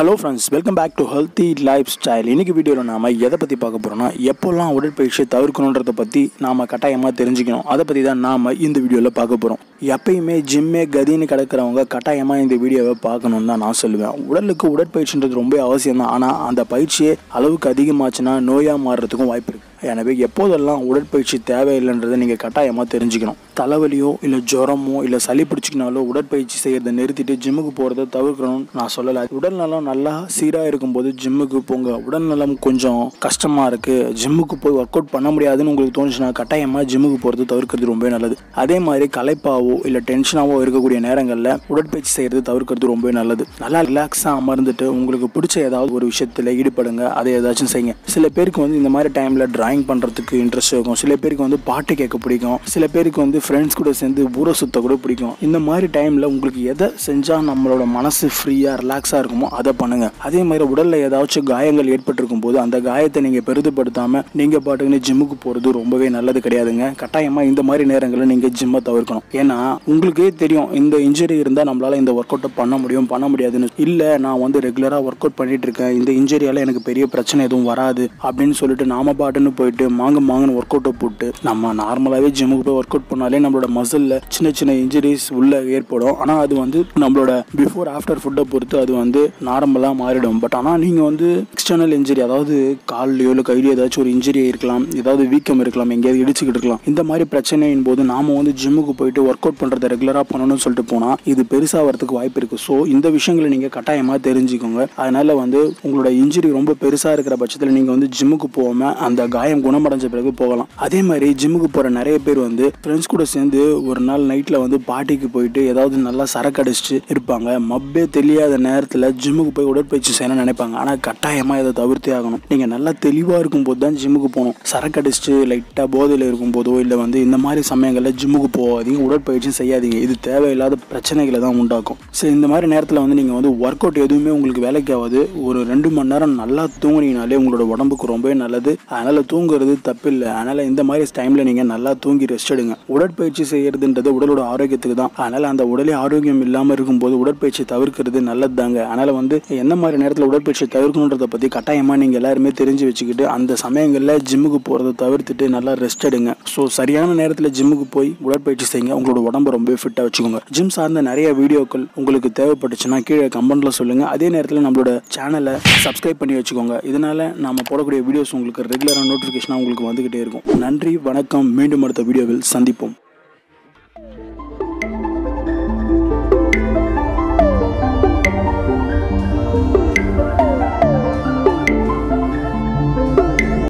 hello friends welcome back to healthy life style இன்னைக்கு வீடியோவில் நாம எதை பற்றி பார்க்க போகிறோம்னா எப்போல்லாம் உடற்பயிற்சியை தவிர்க்கணுன்றதை பற்றி நாம் கட்டாயமாக தெரிஞ்சுக்கணும் அதை பற்றி தான் நாம் இந்த வீடியோவில் பார்க்க போகிறோம் எப்பயுமே ஜிம்மே கதின்னு கிடக்கிறவங்க கட்டாயமாக இந்த வீடியோவை பார்க்கணுன்னு தான் நான் சொல்லுவேன் உடலுக்கு உடற்பயிற்சின்றது ரொம்ப அவசியம் தான் ஆனால் அந்த பயிற்சியே அளவுக்கு அதிகமாச்சுன்னா நோயாக மாறுறதுக்கும் வாய்ப்பு இருக்குது எனவே எப்போதெல்லாம் உடற்பயிற்சி தேவையில்லைன்றதை நீங்கள் கட்டாயமாக தெரிஞ்சுக்கணும் தலைவலியோ இல்லை ஜுரமோ இல்லை சளி பிடிச்சிக்கினாலோ உடற்பயிற்சி செய்கிறத நிறுத்திட்டு ஜிம்முக்கு போகிறத தவிர்க்கணும்னு நான் சொல்லலை உடல் நலம் நல்லா சீராக இருக்கும்போது ஜிம்முக்கு போங்க உடல் நலம் கொஞ்சம் கஷ்டமாக இருக்குது ஜிம்முக்கு போய் ஒர்க் அவுட் பண்ண முடியாதுன்னு உங்களுக்கு தோணுச்சுன்னா கட்டாயமாக ஜிம்முக்கு போகிறது தவிர்க்கிறது ரொம்பவே நல்லது அதே மாதிரி களைப்பாவோ இல்லை டென்ஷனாவோ இருக்கக்கூடிய நேரங்களில் உடற்பயிற்சி செய்கிறது தவிர்க்கிறது ரொம்பவே நல்லது நல்லா ரிலாக்ஸாக அமர்ந்துட்டு உங்களுக்கு பிடிச்ச ஏதாவது ஒரு விஷயத்தில் ஈடுபடுங்க அதை ஏதாச்சும் செய்யுங்க சில பேருக்கு வந்து இந்த மாதிரி டைமில் டிராயிங் பண்ணுறதுக்கு இன்ட்ரெஸ்ட் இருக்கும் சில பேருக்கு வந்து பாட்டு கேட்க பிடிக்கும் சில பேருக்கு வந்து ஃப்ரெண்ட்ஸ் கூட சேர்ந்து ஊரை சுத்த கூட பிடிக்கும் இந்த மாதிரி டைமில் உங்களுக்கு எதை செஞ்சால் நம்மளோட மனசு ஃப்ரீயாக ரிலாக்ஸாக இருக்குமோ அதை பண்ணுங்கள் அதே மாதிரி உடலில் ஏதாச்சும் காயங்கள் ஏற்பட்டிருக்கும் போது அந்த காயத்தை நீங்கள் பெரிதுபடுத்தாமல் நீங்கள் பாட்டுக்குன்னு ஜிம்முக்கு போகிறது ரொம்பவே நல்லது கிடையாதுங்க கட்டாயமாக இந்த மாதிரி நேரங்களில் நீங்கள் ஜிம்மை தவிர்க்கணும் ஏன்னா உங்களுக்கே தெரியும் இந்த இன்ஜுரி இருந்தால் நம்மளால் இந்த ஒர்க் அவுட்டை பண்ண முடியும் பண்ண முடியாதுன்னு இல்லை நான் வந்து ரெகுலராக ஒர்க் அவுட் பண்ணிட்டு இருக்கேன் இந்த இன்ஜுரியால் எனக்கு பெரிய பிரச்சனை எதுவும் வராது அப்படின்னு சொல்லிட்டு நாம பாட்டுன்னு போயிட்டு மாங்க மாங்கன்னு ஒர்க் அவுட்டை போட்டு நம்ம நார்மலாகவே ஜிம்முக்கு போய் ஒர்க் அவுட் பண்ணாலே நம்மளோட மசிலில் சின்ன சின்ன இன்ஜுரிஸ் உள்ள ஏற்படும் ஆனால் அது வந்து நம்மளோட பிஃபோர் ஆஃப்டர் ஃபுட்டை பொறுத்து அது வந்து நார்மலாக மாறிடும் பட் ஆனால் நீங்கள் வந்து எக்ஸ்டர்னல் இன்ஜுரி அதாவது கால்லையோ இல்லை கையிலையோ ஏதாச்சும் ஒரு இன்ஜுரி இருக்கலாம் ஏதாவது வீக்கம் இருக்கலாம் எங்கேயாவது இடிச்சுக்கிட்டு இருக்கலாம் இந்த மாதிரி பிரச்சனையின் போது நாம வந்து ஜிம்முக்கு போயிட்டு ஒர்க் அவுட் பண்ணுறதை ரெகுலராக பண்ணணும்னு சொல்லிட்டு போனால் இது பெருசாகிறதுக்கு வாய்ப்பு இருக்குது ஸோ இந்த விஷயங்களை நீங்கள் கட்டாயமாக தெரிஞ்சுக்கோங்க அதனால வந்து உங்களோட இன்ஜுரி ரொம்ப பெருசாக இருக்கிற பட்சத்தில் நீங்கள் வந்து ஜிம்முக்கு போகாமல் அந்த காயம் குணமடைஞ்ச பிறகு போகலாம் அதே மாதிரி ஜிம்முக்கு போகிற நிறைய பேர் வந்து ஃப்ரெண்ட்ஸ் கூட சேர்ந்து ஒரு நாள் நைட்டில் வந்து பார்ட்டிக்கு போயிட்டு ஏதாவது நல்லா சரக்கு அடிச்சுட்டு இருப்பாங்க மப்பே தெரியாத நேரத்தில் ஜிம்முக்கு போய் உடற்பயிற்சி செய்யணும்னு நினைப்பாங்க ஆனால் கட்டாயமாக இதை தவிர்த்தே ஆகணும் நீங்கள் நல்லா தெளிவாக இருக்கும்போது தான் ஜிம்முக்கு போகணும் சரக்கு அடிச்சுட்டு லைட்டாக போதையில் இருக்கும்போதோ இல்லை வந்து இந்த மாதிரி சமயங்களில் ஜிம்முக்கு போகாதீங்க உடற்பயிற்சி செய்யாதீங்க இது தேவையில்லாத பிரச்சனைகளை தான் உண்டாக்கும் சரி இந்த மாதிரி நேரத்தில் வந்து நீங்கள் வந்து ஒர்க் அவுட் எதுவுமே உங்களுக்கு வேலைக்கு ஆகாது ஒரு ரெண்டு மணி நேரம் நல்லா தூங்குனீங்கனாலே உங்களோட உடம்புக்கு ரொம்பவே நல்லது அதனால் தூங்குறது தப்பு இல்லை அதனால் இந்த மாதிரி டைமில் நீங்கள் நல்லா தூங்கி ரெஸ்ட் எடுங்க உடற்பயிற்சி செய்யறதுன்றது உடலோட ஆரோக்கியத்துக்கு தான் அதனால் அந்த உடலே ஆரோக்கியம் இல்லாமல் இருக்கும்போது உடற்பயிற்சி தவிர்க்கிறது நல்லது தாங்க அதனால் வந்து எந்த மாதிரி நேரத்தில் உடற்பயிற்சி தவிர்க்கணுன்றதை பற்றி கட்டாயமாக நீங்கள் எல்லாருமே தெரிஞ்சு வச்சுக்கிட்டு அந்த சமயங்களில் ஜிம்முக்கு போகிறத தவிர்த்துட்டு நல்லா ரெஸ்ட் எடுங்க ஸோ சரியான நேரத்தில் ஜிம்முக்கு போய் உடற்பயிற்சி செய்யுங்க உங்களோட உடம்பு ரொம்ப ஃபிட்டாக வச்சுக்கோங்க ஜிம் சார்ந்த நிறைய வீடியோக்கள் உங்களுக்கு தேவைப்பட்டுச்சுன்னா கீழே கமெண்ட்டில் சொல்லுங்கள் அதே நேரத்தில் நம்மளோட சேனலை சப்ஸ்கிரைப் பண்ணி வச்சுக்கோங்க இதனால் நம்ம போடக்கூடிய வீடியோஸ் உங்களுக்கு ரெகுலராக நோட்டிஃபிகேஷனாக உங்களுக்கு வந்துக்கிட்டே இருக்கும் நன்றி வணக்கம் மீண்டும் அடுத்த வீடியோவில் சந்திப்போம்